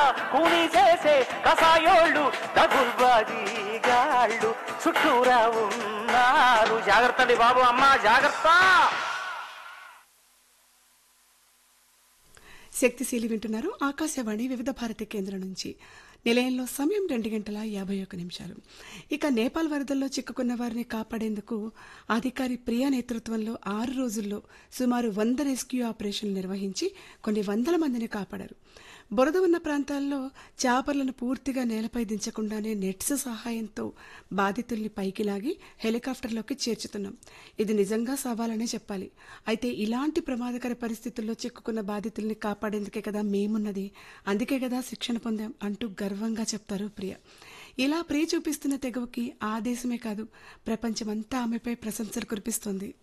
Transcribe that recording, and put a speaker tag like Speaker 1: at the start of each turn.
Speaker 1: కూలీ చేసే కసాయోళ్ళు దగుల్బాజీగాళ్ళు చుట్టూరా ఉన్నారు జాగ్రత్త అండి బాబు అమ్మ జాగ్రత్త
Speaker 2: శక్తిశీలి వింటున్నారు ఆకాశవాణి వివిధ భారతి కేంద్రం నుంచి నిలయంలో సమయం రెండు గంటల యాభై ఒక్క నిమిషాలు ఇక నేపాల్ వరదల్లో చిక్కుకున్న వారిని కాపాడేందుకు అధికారి ప్రియా నేతృత్వంలో ఆరు రోజుల్లో సుమారు వంద రెస్క్యూ ఆపరేషన్లు నిర్వహించి కొన్ని వందల మందిని కాపాడారు బురద ఉన్న ప్రాంతాల్లో చేపలను పూర్తిగా నేలపై దించకుండానే నెట్స్ సహాయంతో బాధితుల్ని పైకి లాగి హెలికాప్టర్లోకి చేర్చుతున్నాం ఇది నిజంగా సవాలనే చెప్పాలి అయితే ఇలాంటి ప్రమాదకర పరిస్థితుల్లో చిక్కుకున్న బాధితుల్ని కాపాడేందుకే కదా మేమున్నది అందుకే కదా శిక్షణ పొందాం అంటూ గర్వంగా చెప్తారు ప్రియ ఇలా ప్రియ చూపిస్తున్న తెగవకి ఆ దేశమే కాదు ప్రపంచమంతా ఆమెపై ప్రశంసలు కురిపిస్తోంది